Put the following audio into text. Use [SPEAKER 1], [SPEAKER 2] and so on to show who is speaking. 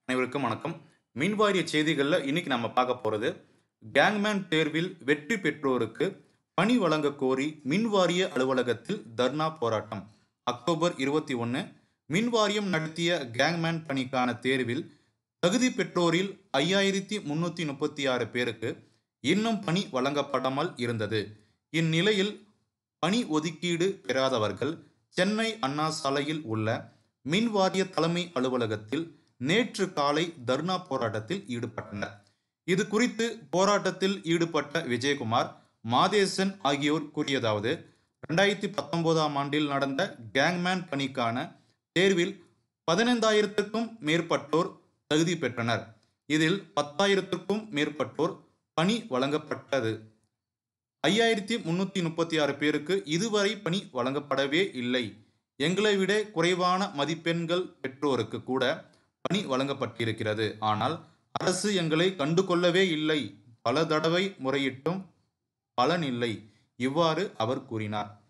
[SPEAKER 1] அனைவருக்கும் வணக்கம் மின்வாரிய செய்திகளில் இன்னைக்கு நம்ம பார்க்க போகிறது கேங்மேன் தேர்வில் வெற்றி பெற்றோருக்கு பணி வழங்க கோரி மின்வாரிய அலுவலகத்தில் தர்ணா போராட்டம் அக்டோபர் இருபத்தி ஒன்று மின்வாரியம் நடத்திய கேங்மேன் பணிக்கான தேர்வில் தகுதி பெற்றோரில் ஐயாயிரத்தி முன்னூற்றி முப்பத்தி ஆறு பேருக்கு இன்னும் பணி வழங்கப்படாமல் இருந்தது இந்நிலையில் பணி ஒதுக்கீடு பெறாதவர்கள் சென்னை அண்ணா சாலையில் உள்ள மின்வாரிய தலைமை அலுவலகத்தில் நேற்று காலை தர்ணா போராட்டத்தில் ஈடுபட்டனர் இது குறித்து போராட்டத்தில் ஈடுபட்ட விஜயகுமார் மாதேசன் ஆகியோர் கூறியதாவது ரெண்டாயிரத்தி பத்தொன்பதாம் ஆண்டில் நடந்த கேங்மேன் பணிக்கான தேர்வில் பதினைந்தாயிரத்துக்கும் மேற்பட்டோர் தகுதி பெற்றனர் இதில் பத்தாயிரத்துக்கும் மேற்பட்டோர் பணி வழங்கப்பட்டது ஐயாயிரத்தி முன்னூத்தி முப்பத்தி ஆறு பேருக்கு இதுவரை பணி வழங்கப்படவே இல்லை எங்களை விட குறைவான மதிப்பெண்கள் பெற்றோருக்கு கூட பணி வழங்கப்பட்டிருக்கிறது ஆனால் அரசு எங்களை கண்டு கொள்ளவே இல்லை பல தடவை முறையிட்டும் பலன் இல்லை இவ்வாறு அவர் கூறினார்